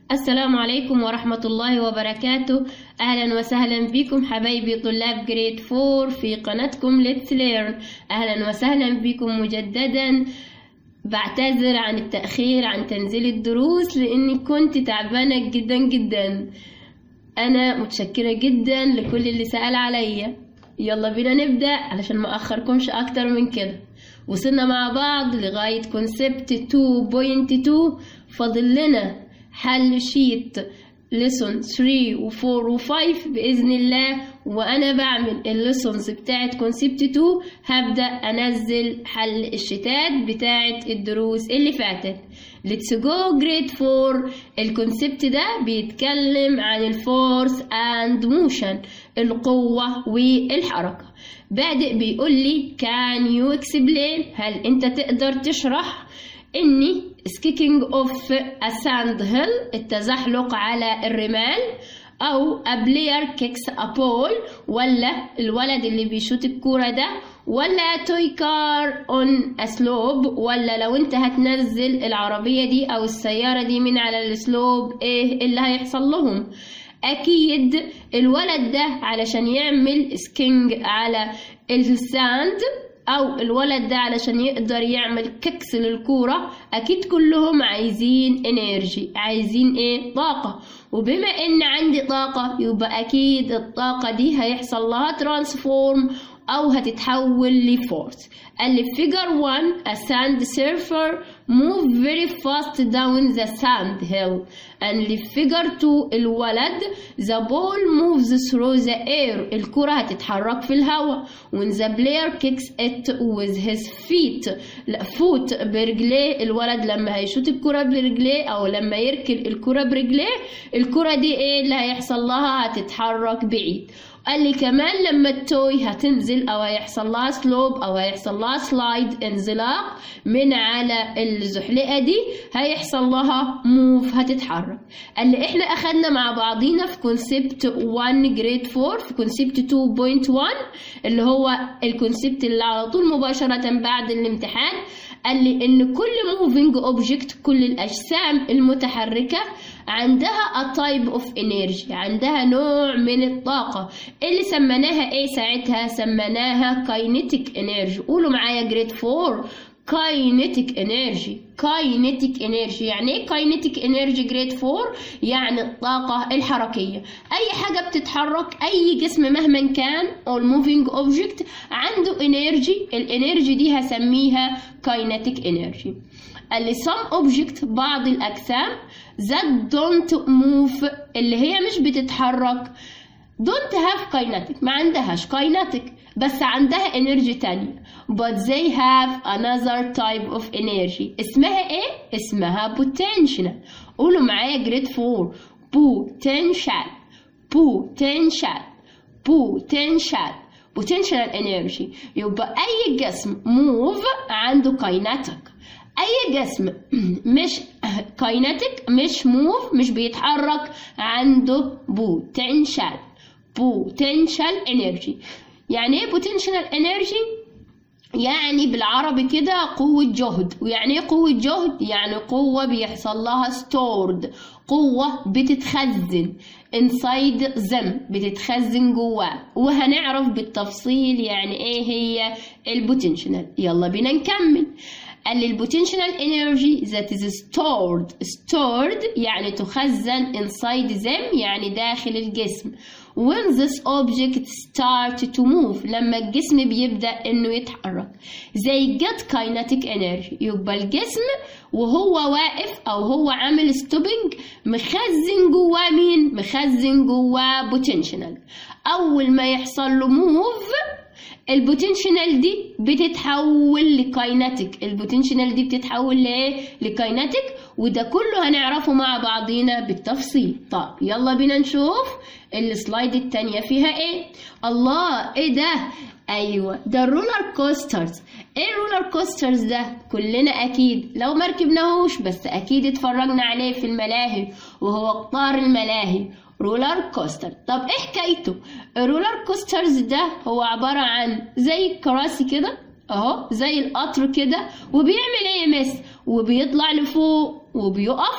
السلام عليكم ورحمة الله وبركاته أهلا وسهلا بكم حبايبي طلاب جريد فور في قناتكم Let's Learn أهلا وسهلا بكم مجددا بعتذر عن التأخير عن تنزيل الدروس لأني كنت تعبانة جدا جدا أنا متشكرة جدا لكل اللي سأل عليا يلا بينا نبدأ علشان ما أخركمش أكتر من كده وصلنا مع بعض لغاية كونسبت 2.2 فاضل لنا حل شيت ليسون 3 و4 و5 بإذن الله وأنا بعمل الليسونز بتاعت كونسبت 2 هبدأ أنزل حل الشتات بتاعت الدروس اللي فاتت Let's go grade 4 الكونسبت ده بيتكلم عن الفورس and motion القوة والحركة بادئ بيقول لي can you explain هل انت تقدر تشرح اني سكيكينج اوف a sand hill التزحلق على الرمال او a player kicks a ball ولا الولد اللي بيشوت الكورة ده ولا توي كار اون اسلوب ولا لو انت هتنزل العربية دي او السيارة دي من على السلوب ايه اللي هيحصل لهم اكيد الولد ده علشان يعمل سكينج على الساند او الولد ده علشان يقدر يعمل ككس للكورة اكيد كلهم عايزين انرجي عايزين ايه طاقة وبما ان عندي طاقة يبقى اكيد الطاقة دي هيحصل لها ترانسفورم او هتتحول لفورس قال لي figure 1 a sand surfer move very fast down the sand hill and the figure 2 الولد the ball moves through the air الكرة هتتحرك في الهواء when the player kicks it with his feet لا فوت برجليه الولد لما هيشوط الكرة برجليه او لما يركل الكرة برجليه الكرة دي ايه اللي هيحصل لها هتتحرك بعيد قال لي كمان لما التوي هتنزل او هيحصل لها سلوب او هيحصل لها سلايد انزلاق من على الزحلقه دي هيحصل لها موف هتتحرك قال لي احنا اخدنا مع بعضينا في كونسبت 1 جريد 4 في كونسبت 2.1 اللي هو الكونسبت اللي على طول مباشره بعد الامتحان قال لي ان كل موفينج اوبجكت كل الاجسام المتحركه عندها a type of energy عندها نوع من الطاقة اللي سميناها ايه ساعتها سميناها kinetic energy قولوا معايا جريد 4 kinetic energy kinetic energy يعني ايه kinetic energy جريد 4 يعني الطاقة الحركية اي حاجة بتتحرك اي جسم مهما كان or moving object عنده energy الانرجي دي هسميها kinetic energy قال لي some object بعض الأجسام that don't move اللي هي مش بتتحرك don't have kinetic ما عندهاش kinetic بس عندها energy تانية but they have another type of energy اسمها ايه؟ اسمها potential قولوا معايا جريد 4 potential potential potential potential energy يبقى أي جسم move عنده kinetic اي جسم مش كايناتيك مش موف مش بيتحرك عنده بوتنشال بوتنشال انرجي يعني ايه بوتنشال انرجي يعني بالعربي كده قوة جهد ويعني ايه قوة جهد يعني قوة بيحصل لها ستورد قوة بتتخزن inside them بتتخزن جواه وهنعرف بالتفصيل يعني ايه هي البوتنشال يلا بينا نكمل قال لي البوتنشال انرجي that is stored stored يعني تخزن inside them يعني داخل الجسم when this object start to move لما الجسم بيبدأ انه يتحرك زي get kinetic energy يبقى الجسم وهو واقف او هو عامل ستوبنج مخزن جواه مين مخزن جواه بوتنشال اول ما يحصل له موف البوتنشنال دي بتتحول لكايناتيك البوتنشنال دي بتتحول لايه لكايناتيك وده كله هنعرفه مع بعضينا بالتفصيل طب يلا بينا نشوف السلايد التانية فيها ايه الله ايه ده ايوه ده الرولر كوسترز ايه الرولر كوسترز ده كلنا اكيد لو ما ركبناهوش بس اكيد اتفرجنا عليه في الملاهي وهو قطار الملاهي رولر كوستر طب ايه حكايته الرولر كوسترز ده هو عبارة عن زي كراسي كده اهو زي القطر كده وبيعمل ايه يا مس وبيطلع لفوق وبيقف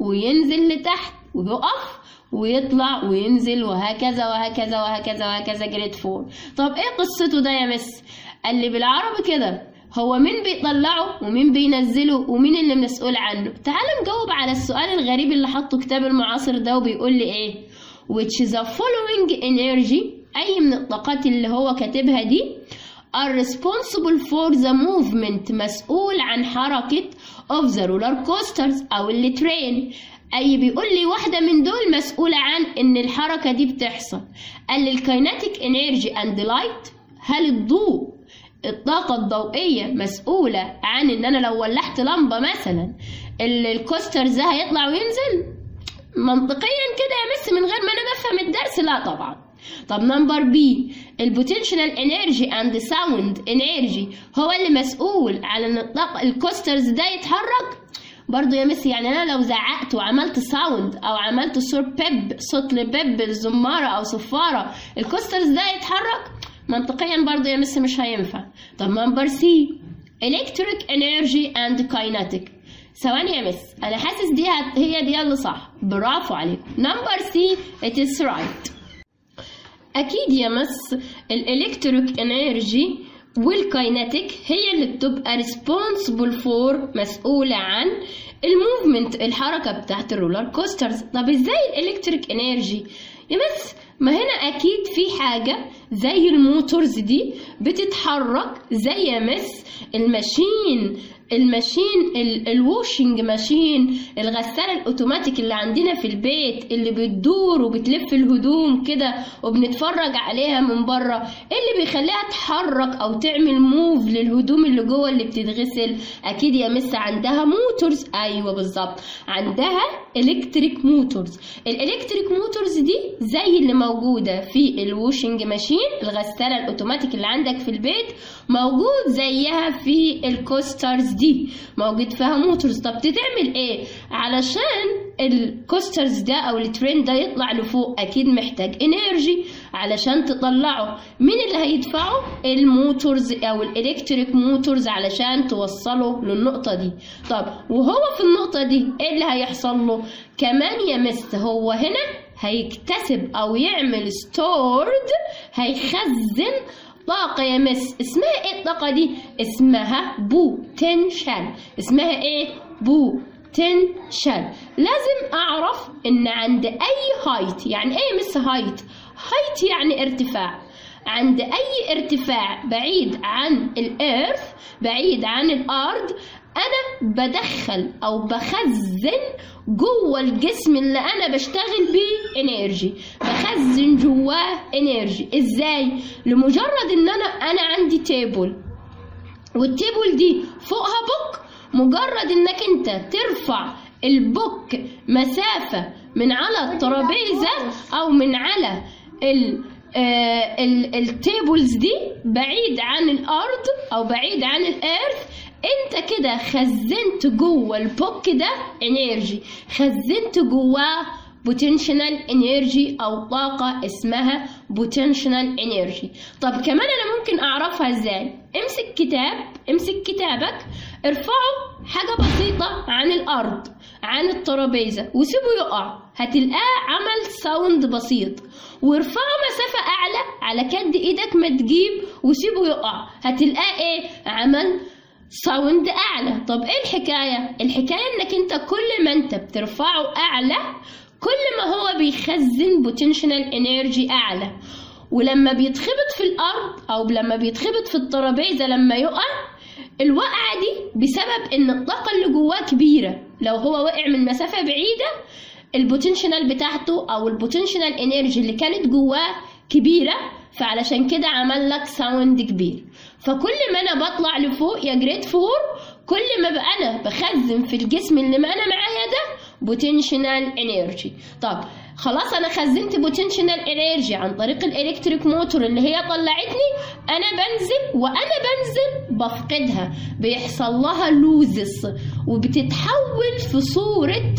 وينزل لتحت ويقف ويطلع وينزل وهكذا وهكذا وهكذا وهكذا جريد فور طب ايه قصته ده يا مس قال لي بالعربي كده هو مين بيطلعه ومين بينزله ومين اللي مسؤول عنه تعال نجاوب على السؤال الغريب اللي حطه كتاب المعاصر ده وبيقول لي ايه which is a following energy اي من الطاقات اللي هو كاتبها دي are responsible for the movement مسؤول عن حركة of the roller coasters أو اللي ترين أي بيقول لي واحدة من دول مسؤولة عن إن الحركة دي بتحصل قال لي الكايناتيك انرجي اند لايت هل الضوء الطاقة الضوئية مسؤولة عن إن أنا لو ولعت لمبة مثلا الكوستر ده هيطلع وينزل منطقيا كده يا مس من غير ما أنا بفهم الدرس لا طبعا طب نمبر بي البوتنشال انرجي اند ساوند انرجي هو اللي مسؤول على ان الطاقة الكوسترز ده يتحرك برضو يا مس يعني انا لو زعقت وعملت ساوند او عملت صوت بيب صوت لبيب الزمارة او صفارة الكوسترز ده يتحرك منطقيا برضو يا مس مش هينفع طب نمبر سي electric energy and kinetic ثواني يا مس انا حاسس دي هت- هي دي اللي صح برافو عليكم نمبر سي it is right اكيد يا مس الالكتريك انرجي والكايناتيك هي اللي بتبقى responsible for مسؤولة عن الموفمنت الحركة بتاعت الرولر كوسترز طب ازاي الالكتريك انرجي يا مس ما هنا اكيد في حاجة زي الموتورز دي بتتحرك زي يا مس الماشين الماشين ال- الواشنج ماشين الغسالة الاوتوماتيك اللي عندنا في البيت اللي بتدور وبتلف الهدوم كده وبنتفرج عليها من بره إيه اللي بيخليها تحرك او تعمل موف للهدوم اللي جوه اللي بتتغسل اكيد يا مس عندها موتورز ايوه بالظبط عندها الكتريك موتورز الالكتريك موتورز دي زي اللي موجوده في الواشنج ماشين الغساله الاوتوماتيك اللي عندك في البيت موجود زيها في الكوسترز دي موجود فيها موتورز طب تتعمل ايه علشان الكوسترز ده او الترين ده يطلع لفوق اكيد محتاج انرجي علشان تطلعه مين اللي هيدفعه الموتورز او الالكتريك موتورز علشان توصله للنقطة دي طب وهو في النقطة دي ايه اللي هيحصل له كمان يا مست هو هنا هيكتسب او يعمل ستورد هيخزن طاقة يا مس اسمها ايه الطاقة دي اسمها بوتنشال اسمها ايه بوتنشال لازم اعرف ان عند اي هايت يعني ايه مس هايت هايت يعني ارتفاع عند اي ارتفاع بعيد عن الارث بعيد عن الارض انا بدخل او بخزن جوه الجسم اللي انا بشتغل بيه انرجي بخزن جواه انرجي ازاي لمجرد ان انا انا عندي تيبل والتيبل دي فوقها بوك مجرد انك انت ترفع البوك مسافة من على الترابيزة او من على ال آه، ال- التيبلز دي بعيد عن الارض او بعيد عن الارث انت كده خزنت جوه البوك ده انرجي خزنت جواه بوتنشنال انرجي او طاقة اسمها بوتنشنال انرجي طب كمان انا ممكن اعرفها ازاي امسك كتاب امسك كتابك ارفعه حاجة بسيطة عن الارض عن الترابيزة وسيبه يقع هتلقاه عمل ساوند بسيط وارفعه مسافة اعلى على كد ايدك ما تجيب وسيبه يقع هتلقاه ايه عمل ساوند اعلى طب ايه الحكايه الحكايه انك انت كل ما انت بترفعه اعلى كل ما هو بيخزن بوتنشنال انرجي اعلى ولما بيتخبط في الارض او لما بيتخبط في الترابيزه لما يقع الوقعه دي بسبب ان الطاقه اللي جواه كبيره لو هو وقع من مسافه بعيده البوتنشنال بتاعته او البوتنشنال انرجي اللي كانت جواه كبيره فعلشان كده عمل لك ساوند كبير فكل ما انا بطلع لفوق يا جريد فور كل ما بقى انا بخزن في الجسم اللي ما انا معايا ده بوتنشنال انرجي طب خلاص انا خزنت بوتنشنال انرجي عن طريق الالكتريك موتور اللي هي طلعتني انا بنزل وانا بنزل بفقدها بيحصل لها لوزس وبتتحول في صورة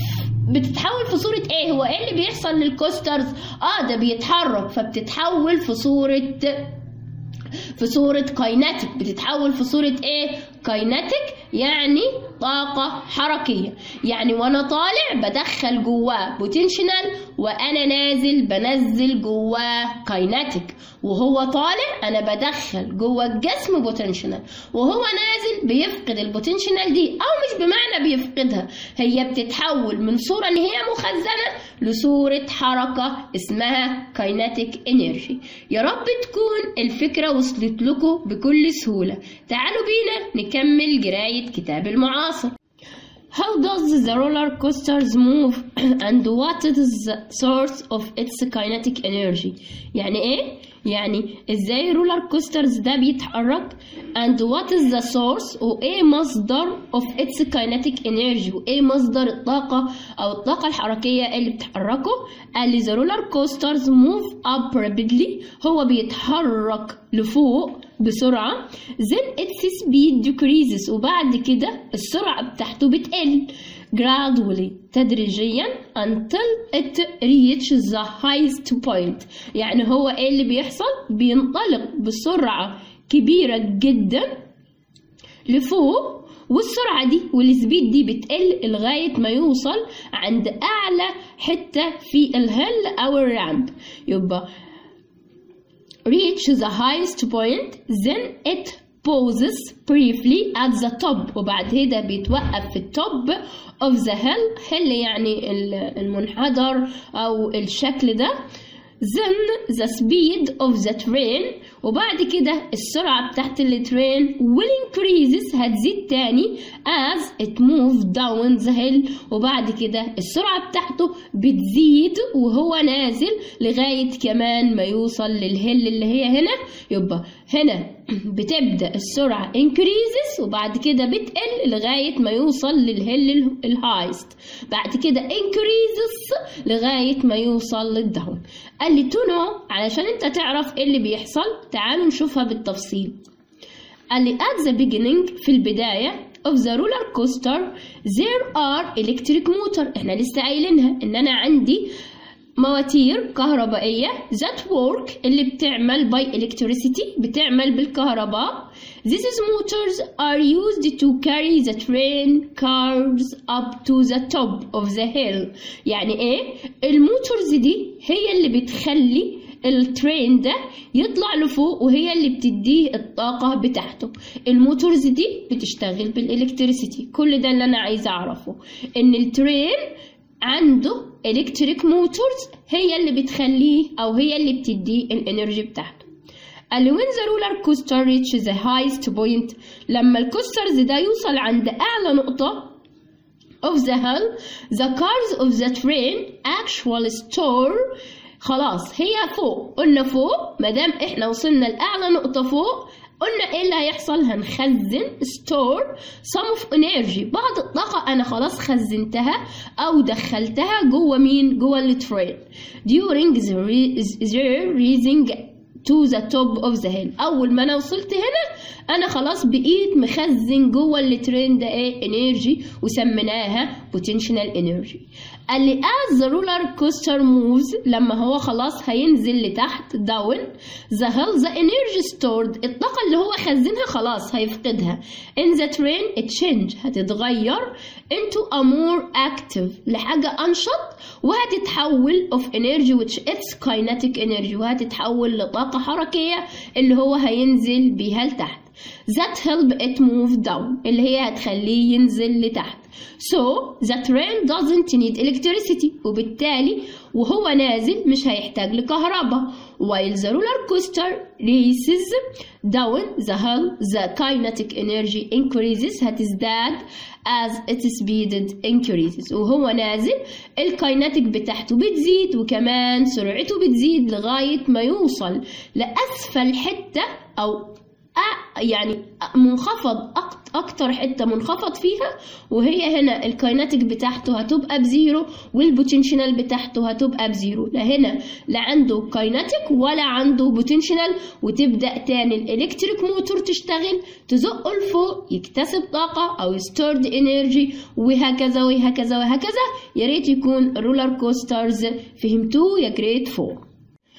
بتتحول في صورة ايه هو ايه اللي بيحصل للكوسترز اه ده بيتحرك فبتتحول في صورة في صورة كايناتيك بتتحول في صورة ايه كايناتيك يعني طاقة حركية يعني وانا طالع بدخل جواه بوتنشنال وانا نازل بنزل جواه كايناتيك وهو طالع انا بدخل جوه الجسم بوتنشنال وهو نازل بيفقد البوتنشنال دي او مش بمعنى بيفقدها هي بتتحول من صورة ان هي مخزنة لصورة حركة اسمها كايناتيك انرجي يا رب تكون الفكرة وصلت لكم بكل سهولة تعالوا بينا نكمل قراية كتاب المعاصر How does the roller coasters move and what is the source of its kinetic energy يعني ايه يعني ازاي الرولر كوسترز ده بيتحرك and what is the source وايه مصدر of its kinetic energy وايه مصدر الطاقة او الطاقة الحركية اللي بتحركه قال لي the roller coasters move up rapidly هو بيتحرك لفوق بسرعة then its speed decreases وبعد كده السرعة بتاعته بتقل gradually تدريجيا until it reaches the highest point يعني هو ايه اللي بيحصل بينطلق بسرعة كبيرة جدا لفوق والسرعة دي والسبيد دي بتقل لغاية ما يوصل عند أعلى حتة في الهل أو الرامب يبقى reach the highest point then it pauses briefly at the top وبعد كده بيتوقف في التوب of the hill hill يعني المنحدر أو الشكل ده then the speed of the train وبعد كده السرعة بتاعت الترين will increases هتزيد تاني as it move down the hill وبعد كده السرعة بتاعته بتزيد وهو نازل لغاية كمان ما يوصل للهيل اللي هي هنا يبقى هنا بتبدأ السرعة increases وبعد كده بتقل لغاية ما يوصل للهيل الهايست بعد كده increases لغاية ما يوصل للداون قال لي تو نو علشان انت تعرف ايه اللي بيحصل تعالوا نشوفها بالتفصيل قال لي at the beginning في البداية of the roller coaster there are electric motor احنا لسه قايلينها ان انا عندي مواتير كهربائية that work اللي بتعمل by electricity بتعمل بالكهرباء These motors are used to carry the train cars up to the top of the hill يعني ايه الموتورز دي هي اللي بتخلي الترين ده يطلع لفوق وهي اللي بتديه الطاقة بتاعته الموتورز دي بتشتغل بالإلكتريسيتي كل ده اللي أنا عايزة أعرفه إن الترين عنده الكتريك موتورز هي اللي بتخليه او هي اللي بتديه الانرجي بتاعته قال لي when the roller coaster reaches the highest point لما الكوسترز ده يوصل عند اعلى نقطة of the hull the cars of the train actually store خلاص هي فوق قلنا فوق مادام احنا وصلنا لاعلى نقطة فوق قلنا ايه اللي هيحصل هنخزن store some of energy بعض الطاقة انا خلاص خزنتها او دخلتها جوه مين جوه الترين during the, the raising to the top of the hill اول ما انا وصلت هنا انا خلاص بقيت مخزن جوه الترين ده ايه انرجي وسميناها potential energy قال لي as the roller coaster moves لما هو خلاص هينزل لتحت down the hill the energy stored الطاقة اللي هو خزنها خلاص هيفقدها in the train it change هتتغير into a more active لحاجة أنشط وهتتحول of energy which it's kinetic energy وهتتحول لطاقة حركية اللي هو هينزل بيها لتحت that help it move down اللي هي هتخليه ينزل لتحت so the train doesn't need electricity وبالتالي وهو نازل مش هيحتاج لكهرباء while the roller coaster races down the hill the kinetic energy increases هتزداد as its speed increases وهو نازل الكايناتيك بتاعته بتزيد وكمان سرعته بتزيد لغاية ما يوصل لأسفل حتة أو يعني منخفض اكتر حته منخفض فيها وهي هنا الكايناتيك بتاعته هتبقى بزيرو والبوتنشنال بتاعته هتبقى بزيرو لا هنا لا عنده كايناتيك ولا عنده بوتنشنال وتبدا تاني الالكتريك موتور تشتغل تزقه لفوق يكتسب طاقه او ستورد انرجي وهكذا وهكذا وهكذا يا ريت يكون رولر كوسترز فهمتوه يا جريد فوق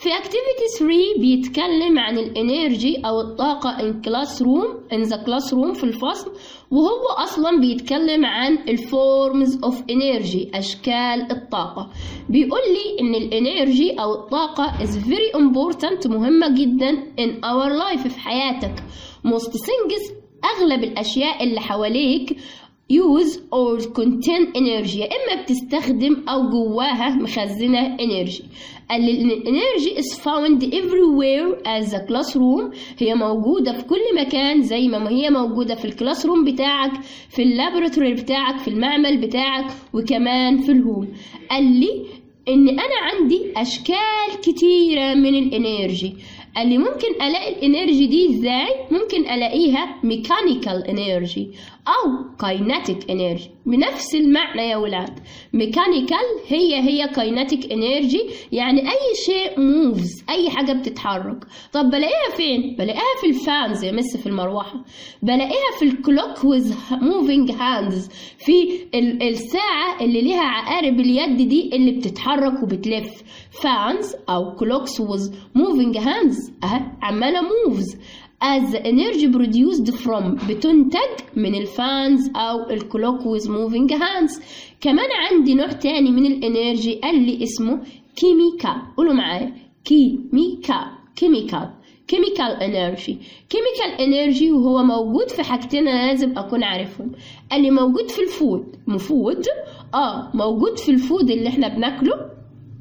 في activity 3 بيتكلم عن الانرجي او الطاقة in classroom in the classroom في الفصل وهو اصلا بيتكلم عن الفورمز of energy اشكال الطاقة بيقول لي ان الانرجي او الطاقة is very important مهمة جدا in our life في حياتك most things اغلب الاشياء اللي حواليك use or contain energy يا إما بتستخدم أو جواها مخزنة energy قال الانرجي is found everywhere as a classroom هي موجودة في كل مكان زي ما هي موجودة في الكلاس روم بتاعك في اللابوراتوري بتاعك في المعمل بتاعك وكمان في الهول قال لي ان انا عندي اشكال كتيرة من الانرجي قال لي ممكن الاقي الانرجي دي ازاي ممكن الاقيها ميكانيكال انرجي او كايناتيك انرجي بنفس المعنى يا ولاد ميكانيكال هي هي كايناتيك انرجي يعني اي شيء موفز اي حاجه بتتحرك طب بلاقيها فين بلاقيها في الفانز يا مس في المروحه بلاقيها في الكلوك ويز موفينج هاندز في الساعه اللي ليها عقارب اليد دي اللي بتتحرك وبتلف فانز او كلوكس ويز موفينج هاندز اهي عماله موفز as the energy produced from بتنتج من الفانز أو الكلوك with moving hands كمان عندي نوع تاني من الانرجي قال لي اسمه كيميكال قولوا معايا كيميكال كيميكال كيميكال انرجي كيميكال انرجي وهو موجود في حاجتين انا لازم اكون عارفهم قال لي موجود في الفود مفود اه موجود في الفود اللي احنا بناكله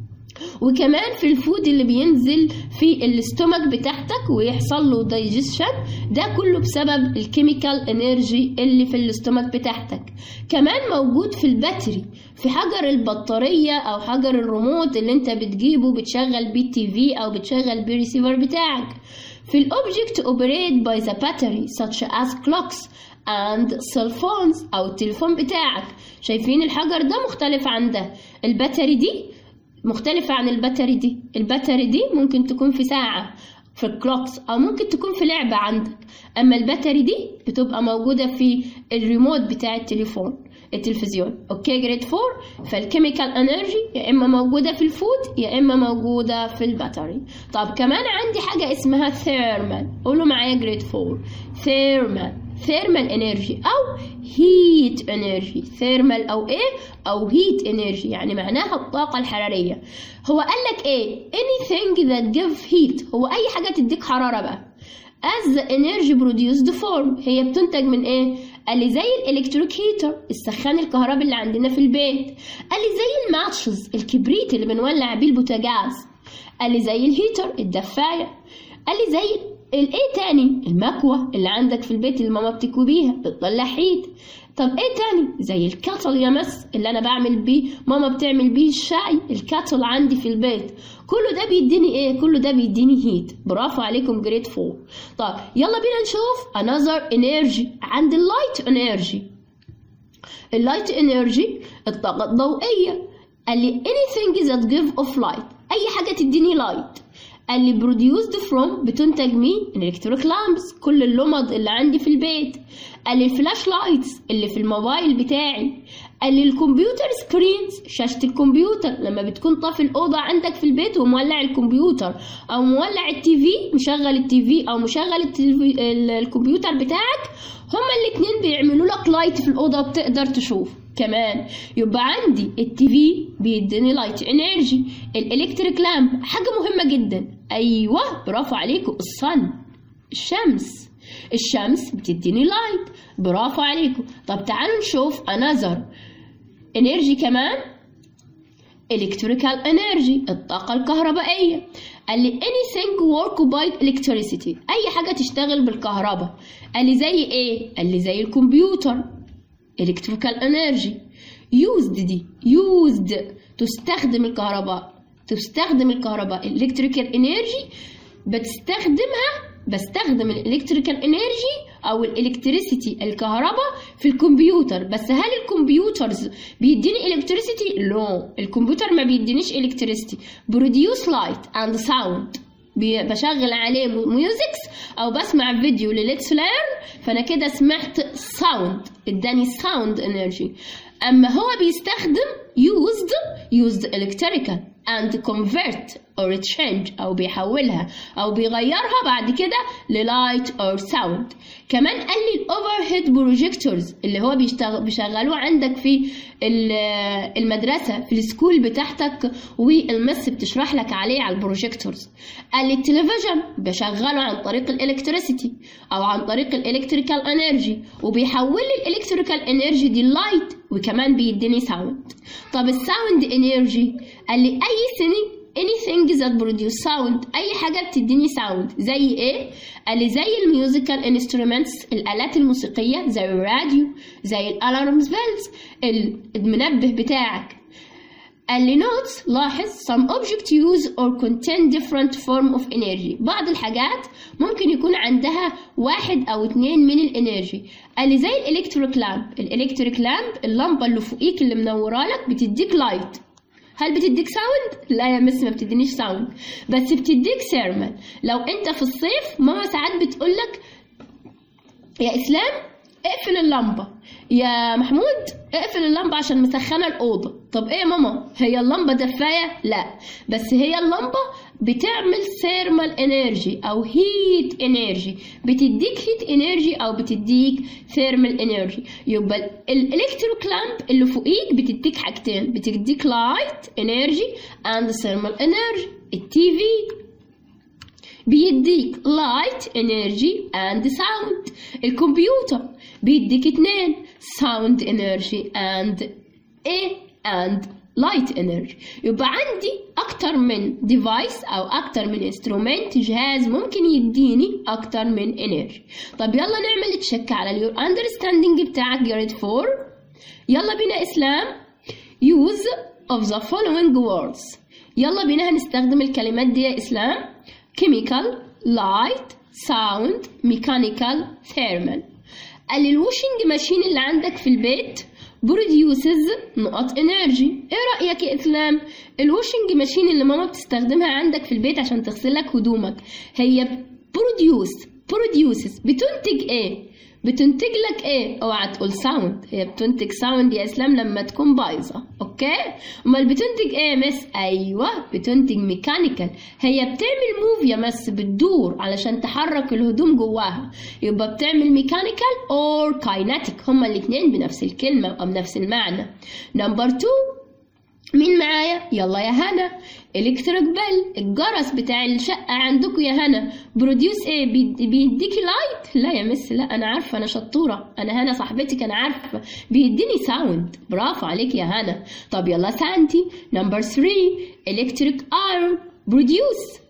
وكمان في الفود اللي بينزل في الاستومك بتاعتك ويحصل له دايجيشن ده كله بسبب الكيميكال انرجي اللي في الاستومك بتاعتك كمان موجود في الباتري في حجر البطارية او حجر الريموت اللي انت بتجيبه بتشغل بيه تي في او بتشغل بيه الريسيفر بتاعك في الاوبجكت اوبريت باي ذا باتري such as clocks and cell phones او التليفون بتاعك شايفين الحجر ده مختلف عن ده الباتري دي مختلفة عن الباتري دي الباتري دي ممكن تكون في ساعة في الكلوكس أو ممكن تكون في لعبة عندك أما الباتري دي بتبقى موجودة في الريموت بتاع التليفون التلفزيون اوكي جريد 4 فالكيميكال انرجي يا اما موجوده في الفود يا اما موجوده في الباتري طب كمان عندي حاجه اسمها ثيرمال قولوا معايا جريد 4 ثيرمال ثيرمال انرجي او هيت انرجي ثيرمال او ايه او هيت انرجي يعني معناها الطاقه الحراريه هو قال لك ايه anything that give heat هو اي حاجه تديك حراره بقى as the energy produced form هي بتنتج من ايه قال لي زي الالكتريك هيتر السخان الكهربي اللي عندنا في البيت قال لي زي الماتشز الكبريت اللي بنولع بيه البوتاجاز قال لي زي الهيتر الدفايه قال لي زي الايه تاني المكوة اللي عندك في البيت اللي ماما بتكوي بيها بتطلع حيد طب ايه تاني زي الكاتل يا مس اللي انا بعمل بيه ماما بتعمل بيه الشاي الكاتل عندي في البيت كله ده بيديني ايه كله ده بيديني هيت برافو عليكم جريد 4 طب يلا بينا نشوف another energy عند اللايت انرجي اللايت انرجي الطاقة الضوئية قال لي anything that give off light اي حاجة تديني لايت قال لي produced from بتنتج من الالكتريك لامبس كل اللمض اللي عندي في البيت قال لي الفلاش لايتس اللي في الموبايل بتاعي قال لي الكمبيوتر سكرينز شاشة الكمبيوتر لما بتكون طافي الأوضة عندك في البيت ومولع الكمبيوتر أو مولع التي في مشغل التي في أو مشغل التلفي... الكمبيوتر بتاعك هما الاتنين بيعملوا لك لايت في الأوضة وبتقدر تشوف كمان يبقى عندي التي في بيديني لايت انرجي الالكتريك لامب حاجه مهمه جدا ايوه برافو عليكم الصن الشمس الشمس بتديني لايت برافو عليكم طب تعالوا نشوف انذر انرجي كمان electrical energy الطاقة الكهربائية قال لي anything work by electricity أي حاجة تشتغل بالكهرباء قال لي زي إيه؟ قال لي زي الكمبيوتر electrical energy used دي used تستخدم الكهرباء تستخدم الكهرباء electrical energy بتستخدمها بستخدم الالكتريكال انرجي او الالكتريسيتي الكهرباء في الكمبيوتر بس هل الكمبيوترز بيديني الكتريسيتي لا الكمبيوتر ما بيدينيش الكتريسيتي بروديوس لايت اند ساوند بشغل عليه ميوزكس او بسمع فيديو لليتس ليرن فانا كده سمعت ساوند اداني ساوند انرجي اما هو بيستخدم used used electrical and convert or change أو بيحولها أو بيغيرها بعد كده للايت or sound كمان قال لي الاوفر هيد بروجيكتورز اللي هو بيشتغل بيشغلوه عندك في المدرسة في السكول بتاعتك والمس بتشرح لك عليه على البروجيكتورز قال لي التلفزيون بشغله عن طريق الالكتريسيتي او عن طريق الالكتريكال انرجي وبيحول لي الالكتريكال انرجي دي لايت وكمان بيديني ساوند طب الساوند انرجي قال لي اي سنه anything that produce sound اي حاجه بتديني ساوند زي ايه قال لي زي الميوزيكال انسترومنتس الالات الموسيقيه زي الراديو زي الالارمز بيلز المنبه بتاعك قال لي notes لاحظ some object use or contain different form of energy بعض الحاجات ممكن يكون عندها واحد او اتنين من الانرجي قال لي زي الالكتريك لامب الالكتريك لامب اللمبه اللي فوقيك اللي منوره لك بتديك لايت هل بتديك ساوند؟ لا يا مس ما بتدينيش ساوند بس بتديك سيرمال لو انت في الصيف ماما ساعات بتقولك يا اسلام اقفل اللمبة يا محمود اقفل اللمبة عشان مسخنة الأوضة طب ايه يا ماما هي اللمبة دفاية لا بس هي اللمبة بتعمل ثيرمال انرجي او هيت انرجي بتديك هيت انرجي او بتديك ثيرمال انرجي يبقى الالكتريك لامب اللي فوقيك بتديك حاجتين بتديك لايت انرجي اند ثيرمال انرجي التي في بيديك light energy and sound الكمبيوتر بيديك اتنين sound energy and ايه and light energy يبقى عندي اكتر من device او اكتر من instrument جهاز ممكن يديني اكتر من energy طب يلا نعمل تشيك على your understanding بتاعك grade 4 يلا بينا اسلام use of the following words يلا بينا هنستخدم الكلمات دي يا اسلام chemical, light, sound, mechanical, thermal قال لي الواشنج ماشين اللي عندك في البيت produces نقط energy ايه رأيك يا اسلام الواشنج ماشين اللي ماما بتستخدمها عندك في البيت عشان تغسل لك هدومك هي produce produces بتنتج ايه بتنتج لك ايه اوعى تقول ساوند هي بتنتج ساوند يا اسلام لما تكون بايظه اوكي امال بتنتج ايه مس ايوه بتنتج ميكانيكال هي بتعمل موف يا مس بتدور علشان تحرك الهدوم جواها يبقى بتعمل ميكانيكال اور كايناتيك هما الاثنين بنفس الكلمه او بنفس المعنى نمبر 2 مين معايا يلا يا هنا الكتريك بيل الجرس بتاع الشقة عندكم يا هنا بروديوس ايه بيديكي لايت لا يا مس لا انا عارفة انا شطورة انا هنا صاحبتك انا عارفة بيديني ساوند برافو عليك يا هنا طب يلا سانتي نمبر 3 الكتريك ايرون بروديوس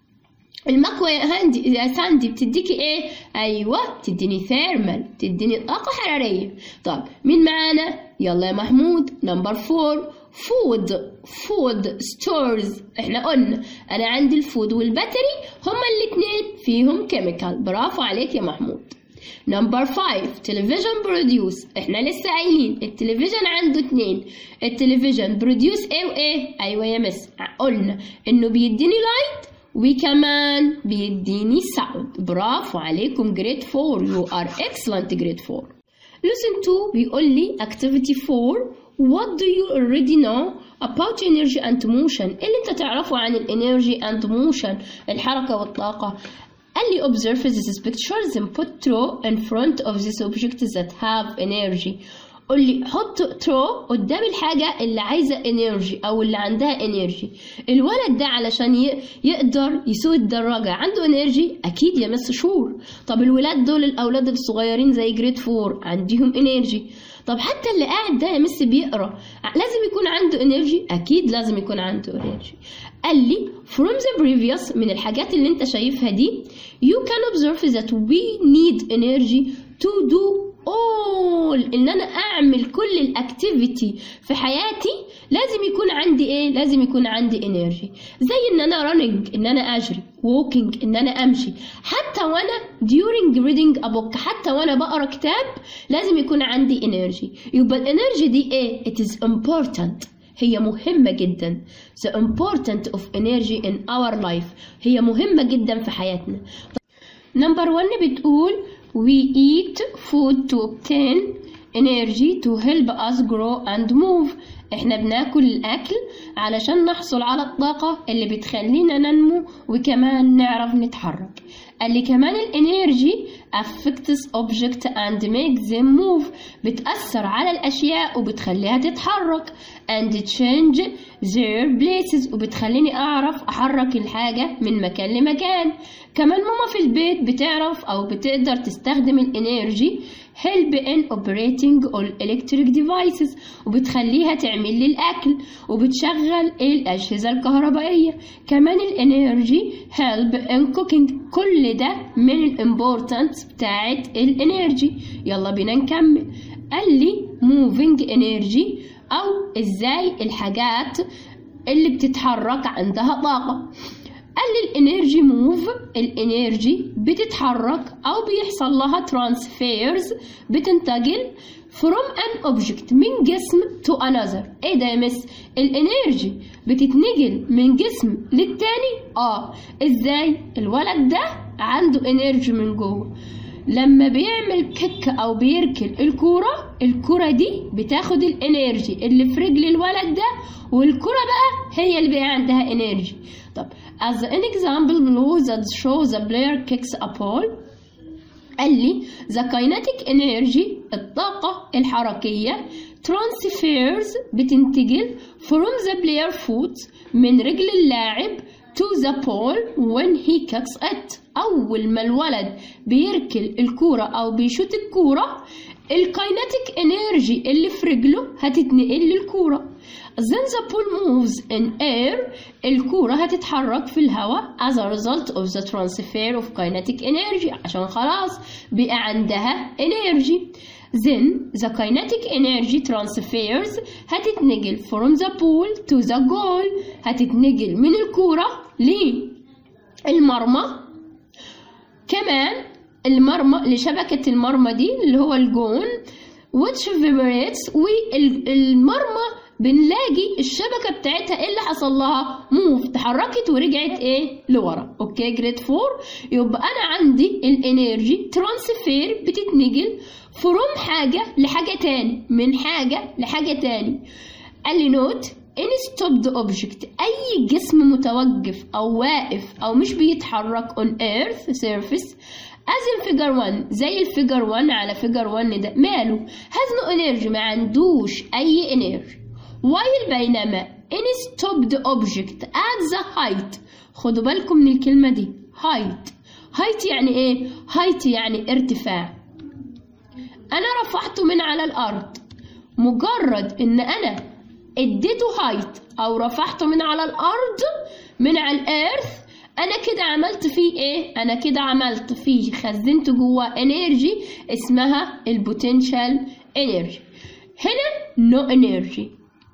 المكوى يا هاندي يا ساندي بتديكي ايه ايوه بتديني ثيرمال بتديني طاقه حراريه طب مين معانا يلا يا محمود نمبر فور فود فود ستورز احنا قلنا انا عندي الفود والباتري هما الاتنين فيهم كيميكال برافو عليك يا محمود نمبر 5 تلفزيون بروديوس احنا لسه قايلين التلفزيون عنده اتنين التلفزيون بروديوس ايه وايه ايوه يا مس قلنا انه بيديني لايت وكمان بيديني ساوند برافو عليكم جريد 4 يو ار اكسلنت جريد 4 listen to بيقول لي activity 4 what do you already know about energy and motion إيه اللي انت تعرفه عن الانرجي and motion الحركة والطاقة قال لي observe these pictures and put throw in front of these objects that have energy قول لي حط ترو قدام الحاجة اللي عايزة انرجي او اللي عندها انرجي الولد ده علشان يقدر يسوق الدراجة عنده انرجي اكيد يا مس شور طب الولاد دول الاولاد الصغيرين زي جريد فور عندهم انرجي طب حتى اللي قاعد ده يا مس بيقرا لازم يكون عنده انرجي اكيد لازم يكون عنده انرجي قال لي from the previous من الحاجات اللي انت شايفها دي you can observe that we need energy to do all ان انا اعمل كل الاكتيفيتي في حياتي لازم يكون عندي ايه لازم يكون عندي انرجي زي ان انا running ان انا اجري walking ان انا امشي حتى وانا during reading a book حتى وانا بقرا كتاب لازم يكون عندي انرجي يبقى الانرجي دي ايه it is important هي مهمة جدا the important of energy in our life هي مهمة جدا في حياتنا نمبر 1 بتقول we eat food to obtain energy to help us grow and move احنا بناكل الأكل علشان نحصل على الطاقة اللي بتخلينا ننمو وكمان نعرف نتحرك قال لي كمان الانرجي affects object and makes them move بتأثر على الأشياء وبتخليها تتحرك and change their places وبتخليني أعرف أحرك الحاجة من مكان لمكان كمان ماما في البيت بتعرف أو بتقدر تستخدم الانرجي help in operating all electric devices وبتخليها تعمل لي الأكل وبتشغل الأجهزة الكهربائية كمان الانرجي help in cooking كل ده من الامبورتنس بتاعت الانرجي يلا بينا نكمل قال لي moving energy أو إزاي الحاجات اللي بتتحرك عندها طاقة قال لي الانرجي موف الانرجي بتتحرك او بيحصل لها ترانسفيرز بتنتقل from an object من جسم to another ايه ده يا مس الانرجي بتتنقل من جسم للتاني اه ازاي الولد ده عنده انرجي من جوه لما بيعمل كيك او بيركل الكوره الكوره دي بتاخد الانرجي اللي في رجل الولد ده والكوره بقى هي اللي بقى عندها انرجي طب as an example below that shows the player kicks a ball قال لي the kinetic energy الطاقة الحركية transfers بتنتقل from the player foot من رجل اللاعب to the ball when he kicks it أول ما الولد بيركل الكورة أو بيشوت الكورة الكاينتيك انرجي اللي في رجله هتتنقل للكورة then the ball moves in air الكورة هتتحرك في الهواء as a result of the transfer of kinetic energy عشان خلاص بقى عندها energy then the kinetic energy transfers هتتنقل from the ball to the goal هتتنقل من الكورة للمرمى كمان المرمى لشبكة المرمى دي اللي هو الجون which vibrates والمرمى بنلاقي الشبكة بتاعتها ايه اللي حصل لها موف تحركت ورجعت ايه لورا اوكي جريد فور يبقى انا عندي الانرجي ترانسفير بتتنقل فروم حاجة لحاجة تاني من حاجة لحاجة تاني قال لي نوت any stopped object أي جسم متوقف أو واقف أو مش بيتحرك on earth surface as in figure 1 زي الفيجر 1 على فيجر 1 ده ماله has no energy ما عندوش أي energy while بينما any stopped object at the height خدوا بالكم من الكلمة دي height height يعني ايه height يعني ارتفاع أنا رفعته من على الأرض مجرد إن أنا اديته هايت أو رفعته من على الأرض من على الأرث أنا كده عملت فيه إيه؟ أنا كده عملت فيه خزنت جواه انرجي اسمها البوتنشال انرجي هنا نو no انرجي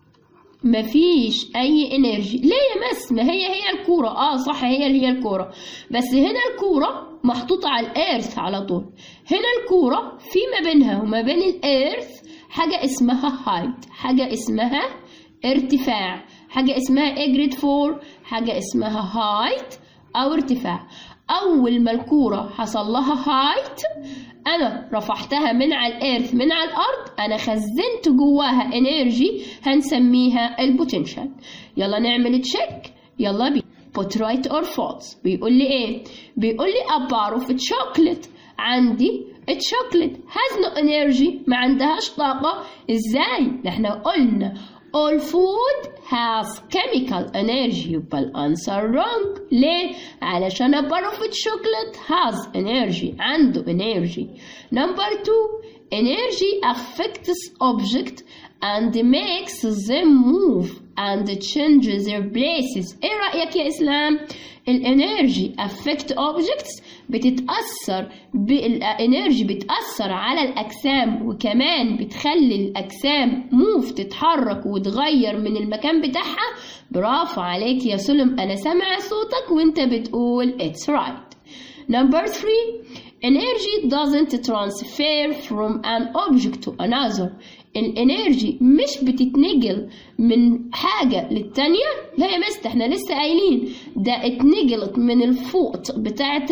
مفيش اي انرجي ليه يا مس ما هي هي الكوره اه صح هي اللي هي الكوره بس هنا الكوره محطوطه على الارث على طول هنا الكوره في ما بينها وما بين الارث حاجه اسمها هايت حاجه اسمها ارتفاع حاجه اسمها اجريد فور حاجه اسمها هايت او ارتفاع اول ما الكوره حصل لها هايت انا رفعتها من على الارث من على الارض انا خزنت جواها انرجي هنسميها البوتنشال يلا نعمل تشيك يلا بينا put right or false بيقول لي ايه بيقول لي a bar of chocolate عندي الشوكليت has no energy ما عندهاش طاقة ازاي احنا قلنا all food has chemical energy يبقى الانسر wrong ليه؟ علشان a bar of chocolate has energy عنده energy number two energy affects object and makes them move and changes their places ايه رأيك يا اسلام؟ الانرجي affect objects بتتأثر بالانرجي بتأثر على الأجسام وكمان بتخلي الأجسام موف تتحرك وتغير من المكان بتاعها برافو عليك يا سلم أنا سامعة صوتك وأنت بتقول it's right number three energy doesn't transfer from an object to another الانرجي مش بتتنقل من حاجة للتانية لا يا مست احنا لسه قايلين ده اتنقلت من الفوت بتاعة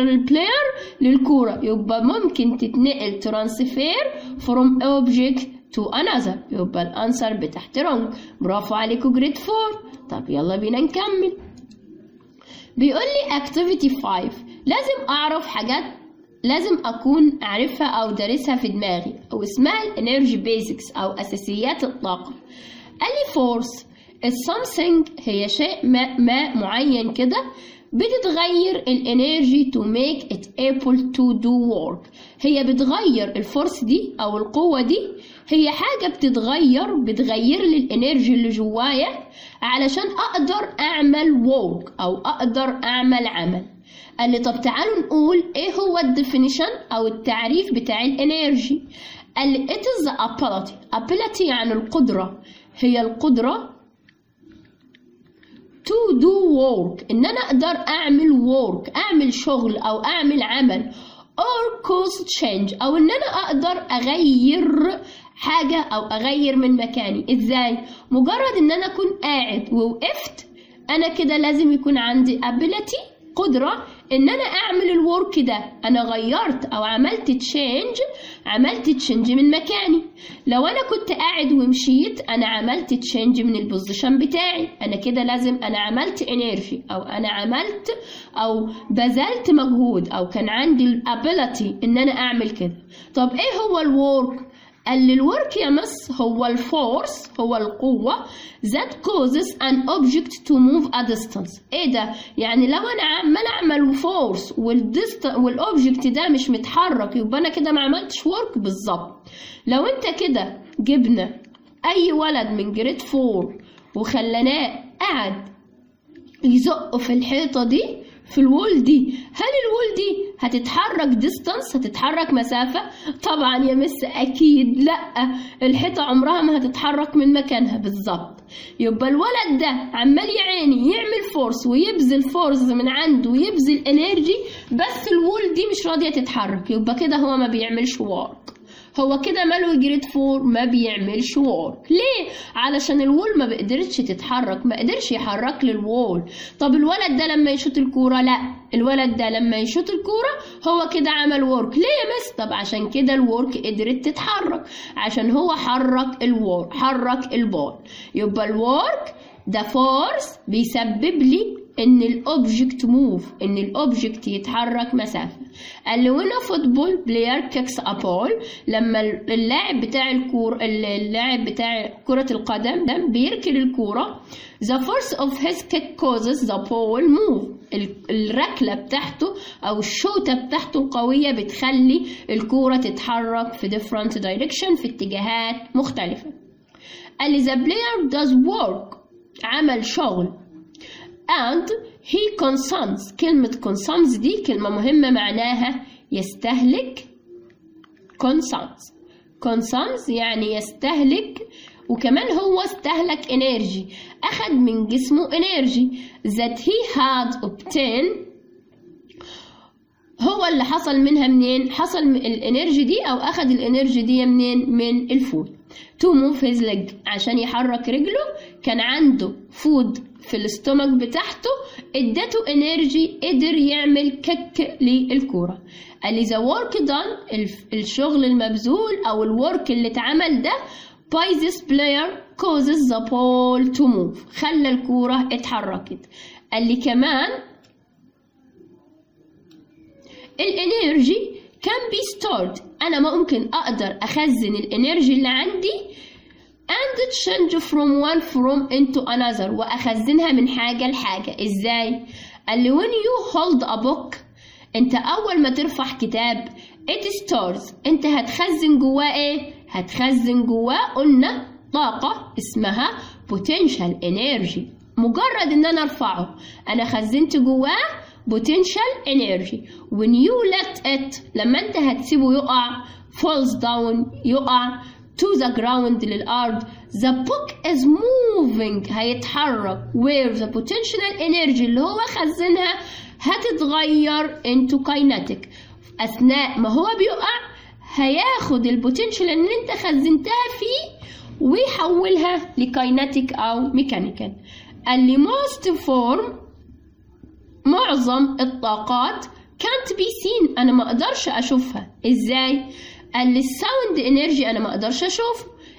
البلاير للكورة يبقى ممكن تتنقل ترانسفير from object to another يبقى الانسر بتاعت wrong برافو عليكم جريد 4 طب يلا بينا نكمل بيقول لي activity 5 لازم اعرف حاجات لازم اكون اعرفها او دارسها في دماغي او اسمها الانرجي بيزكس او اساسيات الطاقه قال لي فورس is something هي شيء ما, ما معين كده بتتغير الانرجي to make it able to do work هي بتغير الفورس دي او القوه دي هي حاجه بتتغير بتغير لي الانرجي اللي جوايا علشان اقدر اعمل work او اقدر اعمل عمل قال لي طب تعالوا نقول ايه هو الديفينيشن او التعريف بتاع الانرجي قال لي it is the ability ability يعني القدرة هي القدرة to do work ان انا اقدر اعمل work اعمل شغل او اعمل عمل or cause change او ان انا اقدر اغير حاجة او اغير من مكاني ازاي مجرد ان انا اكون قاعد ووقفت انا كده لازم يكون عندي ability قدرة ان انا اعمل الورك ده انا غيرت او عملت تشينج عملت تشينج من مكاني لو انا كنت قاعد ومشيت انا عملت تشينج من البوزيشن بتاعي انا كده لازم انا عملت انرجي او انا عملت او بذلت مجهود او كان عندي الابيلتي ان انا اعمل كده طب ايه هو الورك قال لي الورك يا مس هو الفورس هو القوة that causes an object to move a distance ايه ده يعني لو انا عمال اعمل فورس والاوبجكت ده مش متحرك يبقى انا كده ما عملتش ورك بالظبط لو انت كده جبنا اي ولد من جريد فور وخلناه قاعد يزق في الحيطة دي في الوول دي هل الوول دي هتتحرك ديستانس هتتحرك مسافة طبعا يا مس اكيد لا الحيطة عمرها ما هتتحرك من مكانها بالظبط يبقى الولد ده عمال يا عيني يعمل فورس ويبذل فورس من عنده ويبذل انرجي بس الوول دي مش راضية تتحرك يبقى كده هو ما بيعملش وارك هو كده ماله جريد فور ما بيعملش وول ليه علشان الوول ما بقدرتش تتحرك ما قدرش يحرك لي الوول طب الولد ده لما يشوط الكوره لا الولد ده لما يشوط الكوره هو كده عمل وورك ليه يا مس طب عشان كده الورك قدرت تتحرك عشان هو حرك الوور حرك البول يبقى الورك ده فورس بيسبب لي ان الاوبجكت موف ان الاوبجكت يتحرك مسافه قال لي وانا فوتبول بلاير كيكس ابول لما اللاعب بتاع الكور اللاعب بتاع كره القدم ده بيركل الكوره the force of his kick causes the ball move الركلة بتاعته أو الشوطة بتاعته القوية بتخلي الكورة تتحرك في different direction في اتجاهات مختلفة قال لي the player does work عمل شغل and he consumes كلمة consumes دي كلمة مهمة معناها يستهلك consumes consumes يعني يستهلك وكمان هو استهلك انرجي اخد من جسمه انرجي that he had obtained هو اللي حصل منها منين حصل من الانرجي دي او اخد الانرجي دي منين من الفود تو موف هيز ليج عشان يحرك رجله كان عنده فود في الاستومك بتاعته ادته انرجي قدر يعمل كك للكوره قال لي ذا ورك دان الشغل المبذول او الورك اللي اتعمل ده by this player causes the ball to move خلى الكوره اتحركت قال لي كمان الانرجي can be stored انا ممكن اقدر اخزن الانرجي اللي عندي and change from one from into another واخزنها من حاجة لحاجة ازاي قال لي when you hold a book انت اول ما ترفع كتاب it stores انت هتخزن جواه ايه هتخزن جواه قلنا طاقة اسمها potential energy مجرد ان انا ارفعه انا خزنت جواه potential energy when you let it لما انت هتسيبه يقع falls down يقع to the ground للأرض the book is moving هيتحرك where the potential energy اللي هو خزنها هتتغير into kinetic أثناء ما هو بيقع هياخد البوتنشال اللي انت خزنتها فيه ويحولها لكايناتيك أو ميكانيكال قال لي most form معظم الطاقات can't be seen أنا ما أقدرش أشوفها إزاي؟ قال لي الساوند انرجي انا ما اقدرش اشوفه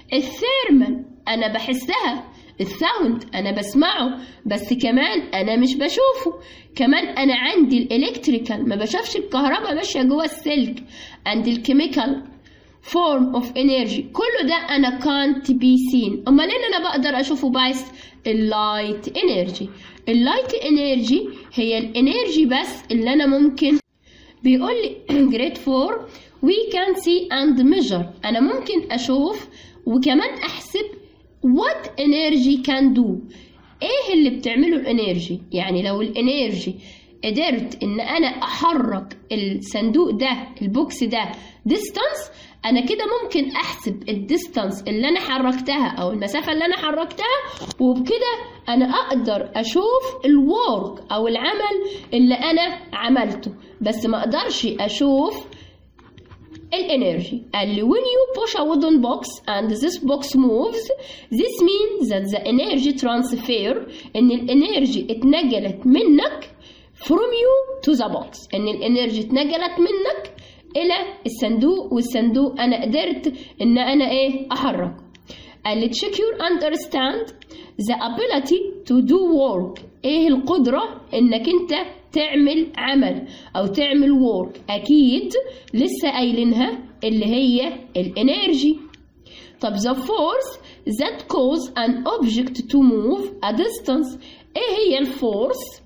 الثيرمال أنا بحسها الساوند أنا بسمعه بس كمان أنا مش بشوفه كمان أنا عندي الإلكتريكال ما بشوفش الكهرباء ماشية جوه السلك عندي الكيميكال form of energy كله ده أنا can't be seen أمال إن أنا بقدر أشوفه بس اللايت energy اللايت energy هي الانرجي بس اللي أنا ممكن بيقول لي grade 4 we can see and measure أنا ممكن أشوف وكمان أحسب what energy can do إيه اللي بتعمله الانرجي يعني لو الانرجي قدرت إن أنا أحرك الصندوق ده البوكس ده distance أنا كده ممكن أحسب الديستانس اللي أنا حركتها أو المسافة اللي أنا حركتها وبكده أنا أقدر أشوف الورك أو العمل اللي أنا عملته بس ما أقدرش أشوف الانرجي قال لي when you push a wooden box and this box moves this means that the energy transfer ان الانرجي اتنقلت منك from you to the box ان الانرجي اتنقلت منك الى الصندوق والصندوق انا قدرت ان انا ايه احرك قال لي check your understand the ability to do work ايه القدرة انك انت تعمل عمل او تعمل work اكيد لسه قايلينها اللي هي الانرجي طب the force that cause an object to move a distance ايه هي الفورس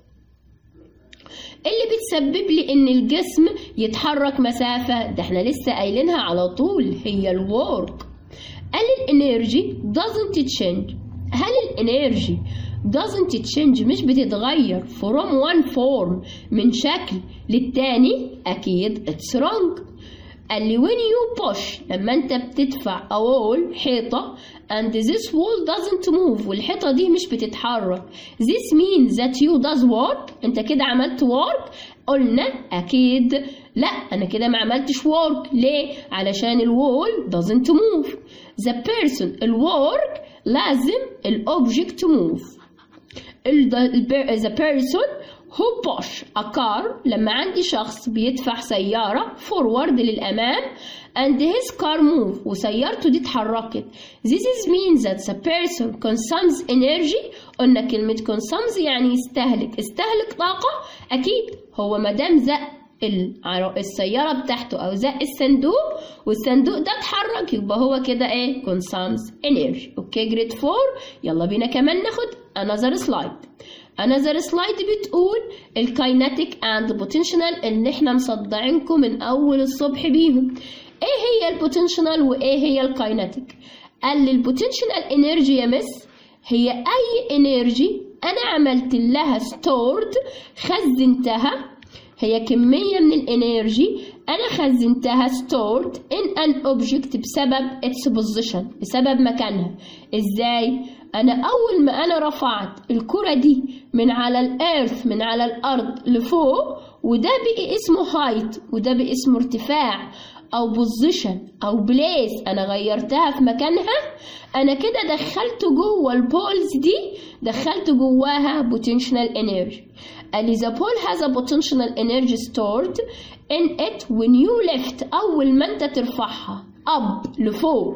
اللي بتسبب لي ان الجسم يتحرك مسافة ده احنا لسه قايلينها على طول هي الورك قال الانرجي doesn't change هل الانرجي doesn't change مش بتتغير from one form من شكل للتاني اكيد it's wrong قال لي when you push لما انت بتدفع a wall حيطة and this wall doesn't move والحيطة دي مش بتتحرك this means that you does work انت كده عملت work قلنا اكيد لا انا كده ما عملتش work ليه علشان الوول doesn't move the person الwork لازم الاوبجكت move the person who push a car لما عندي شخص بيدفع سيارة forward للأمام and his car move وسيارته دي اتحركت this is means that the person consumes energy قلنا كلمة consumes يعني يستهلك استهلك طاقة أكيد هو مدام زق السيارة بتاعته أو زق الصندوق والصندوق ده اتحرك يبقى هو كده إيه consumes energy أوكي جريد 4 يلا بينا كمان ناخد another slide another slide بتقول الكايناتيك اند بوتنشال اللي احنا مصدعينكم من اول الصبح بيهم ايه هي البوتنشال وايه هي الكايناتيك قال لي البوتنشال انرجي يا مس هي اي انرجي انا عملت لها ستورد خزنتها هي كمية من الانرجي انا خزنتها stored in an object بسبب its position بسبب مكانها ازاي انا اول ما انا رفعت الكرة دي من على الارث من على الارض لفوق وده بقي اسمه height وده بقي اسمه ارتفاع او position او place انا غيرتها في مكانها انا كده دخلت جوه البولز دي دخلت جواها potential energy قال لي the pole has a potential energy stored in it when you lift أول ما أنت ترفعها up لفوق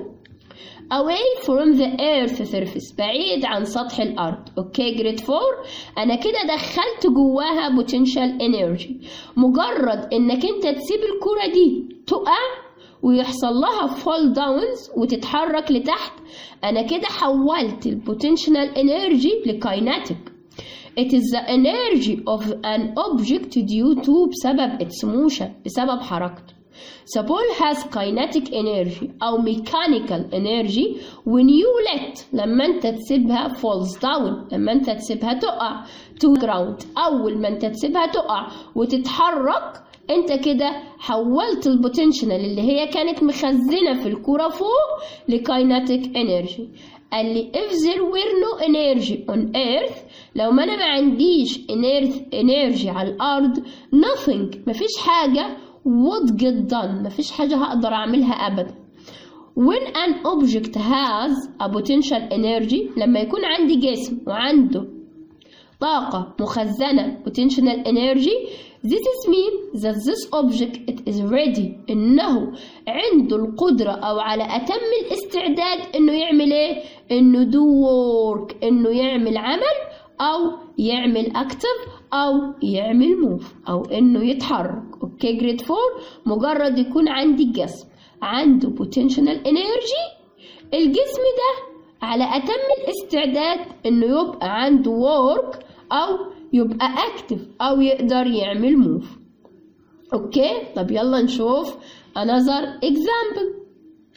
away from the earth surface بعيد عن سطح الأرض أوكي جريد 4 أنا كده دخلت جواها potential energy مجرد إنك أنت تسيب الكرة دي تقع ويحصل لها fall downs وتتحرك لتحت أنا كده حولت البوتنشال energy لكايناتيك It is the energy of an object due to بسبب its motion بسبب حركته. The ball has kinetic energy أو mechanical energy when you let لما أنت تسيبها falls down لما أنت تسيبها تقع to ground أول ما أنت تسيبها تقع وتتحرك أنت كده حولت البوتنشال اللي هي كانت مخزنة في الكرة فوق لكايناتيك energy قال لي if there were no energy on earth لو ما انا ما عنديش energy على الارض nothing مفيش حاجة would get done مفيش حاجة هقدر اعملها ابدا when an object has a potential energy لما يكون عندي جسم وعنده طاقة مخزنة potential energy This is mean that this object it is ready إنه عنده القدرة أو على أتم الاستعداد إنه يعمل إيه؟ إنه do work إنه يعمل عمل أو يعمل active أو يعمل move أو إنه يتحرك أوكي جريد 4 مجرد يكون عندي جسم عنده potential energy الجسم ده على أتم الاستعداد إنه يبقى عنده work أو يبقى active أو يقدر يعمل move أوكي طب يلا نشوف another example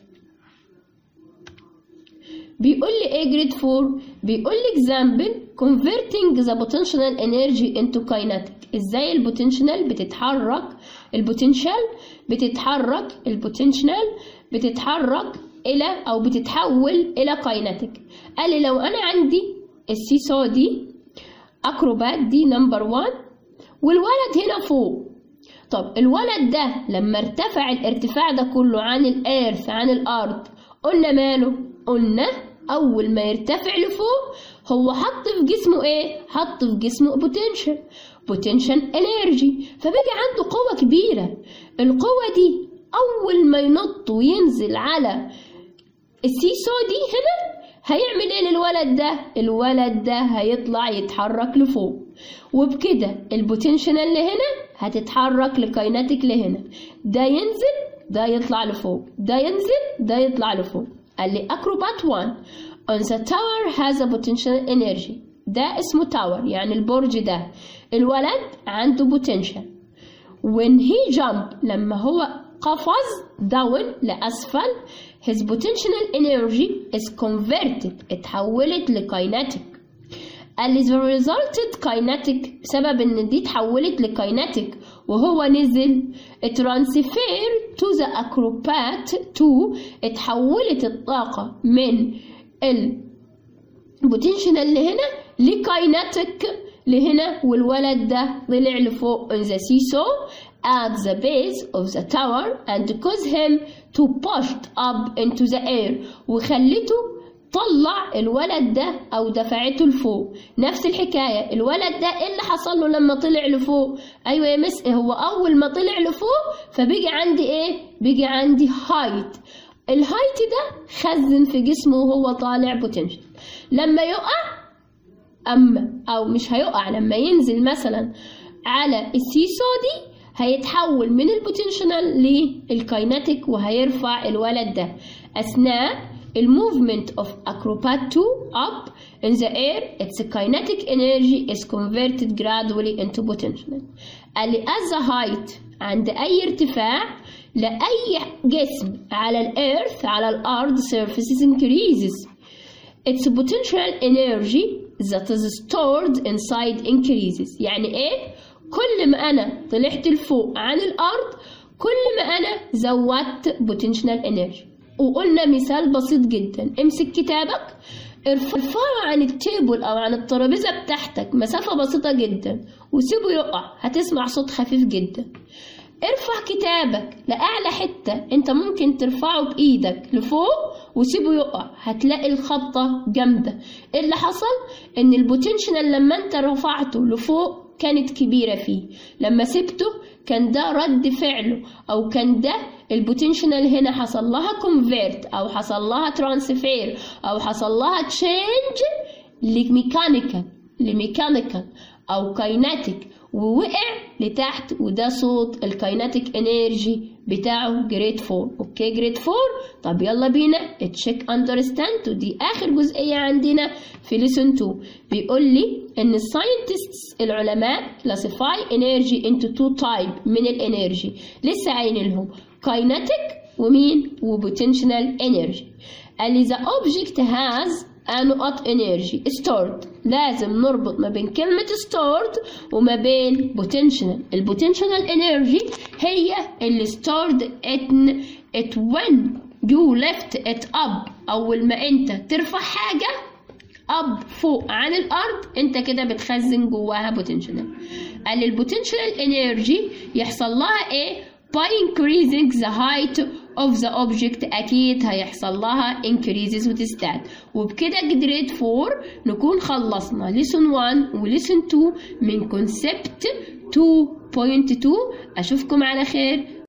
بيقول لي ايه جريد 4 بيقول لي example converting the potential energy into kinetic ازاي البوتنشال بتتحرك البوتنشال بتتحرك البوتنشال بتتحرك الى او بتتحول الى كايناتيك قال لي لو انا عندي السيسو دي اكروبات دي نمبر 1 والولد هنا فوق طب الولد ده لما ارتفع الارتفاع ده كله عن الارث عن الارض قلنا ماله قلنا اول ما يرتفع لفوق هو حط في جسمه ايه حط في جسمه بوتنشال بوتنشال انرجي فبقى عنده قوه كبيره القوه دي اول ما ينط وينزل على السيسو دي هنا هيعمل ايه للولد ده الولد ده هيطلع يتحرك لفوق وبكده البوتنشال اللي هنا هتتحرك لكايناتيك لهنا ده ينزل ده يطلع لفوق ده ينزل ده يطلع لفوق قال لي اكروبات 1 on the tower has a potential energy ده اسمه تاور يعني البرج ده الولد عنده potential when he jump لما هو قفز down لأسفل his potential energy is converted اتحولت لكايناتيك قال لي the resulted kinetic بسبب ان دي اتحولت لكايناتيك وهو نزل transfer to the acrobat to اتحولت الطاقة من البوتنشال اللي هنا لكايناتيك لهنا والولد ده طلع لفوق on the seesaw at the base of the tower and caused him to push up into the air وخلته طلع الولد ده او دفعته لفوق نفس الحكايه الولد ده ايه اللي حصل له لما طلع لفوق ايوه يا مس هو اول ما طلع لفوق فبيجي عندي ايه بيجي عندي هايت الهايت ده خزن في جسمه وهو طالع بوتنشال لما يقع اما او مش هيقع لما ينزل مثلا على السيسو دي هيتحول من البوتنشال للكايناتيك وهيرفع الولد ده اثناء الموفمنت of acrobat 2 up in the air its kinetic energy is converted gradually into potential قال لي as the height عند أي ارتفاع لأي جسم على الأرث على الأرض surfaces increases its potential energy that is stored inside increases يعني إيه؟ كل ما أنا طلعت لفوق عن الأرض كل ما أنا زودت potential energy وقلنا مثال بسيط جدا امسك كتابك ارفعه عن التيبل او عن الترابيزه بتاعتك مسافه بسيطه جدا وسيبه يقع هتسمع صوت خفيف جدا ارفع كتابك لأعلى حتة انت ممكن ترفعه بإيدك لفوق وسيبه يقع هتلاقي الخبطة جامدة اللي حصل ان البوتنشال لما انت رفعته لفوق كانت كبيرة فيه لما سبته كان ده رد فعله او كان ده البوتنشال هنا حصل لها كونفيرت او حصل لها ترانسفير او حصل لها تشينج لميكانيكال لميكانيكال او كايناتيك ووقع لتحت وده صوت الكايناتيك انرجي بتاعه جريد 4 اوكي جريد 4 طب يلا بينا تشيك اندرستاند ودي اخر جزئيه عندنا في ليسون 2 بيقول لي ان الساينتستس العلماء كلاسيفاي انرجي انتو تو تايب من الانرجي لسه قايلين لهم كايناتيك ومين وبوتنشال انرجي قال لي the object has نقط انرجي stored لازم نربط ما بين كلمة stored وما بين potential البوتنشال انرجي هي اللي stored in it when you left it up أول ما أنت ترفع حاجة up فوق عن الأرض أنت كده بتخزن جواها potential قال البوتنشال انرجي يحصل لها إيه by increasing the height of the object أكيد هيحصل لها increases وتزداد وبكده جريد 4 نكون خلصنا lesson 1 و lesson 2 من concept 2.2 أشوفكم على خير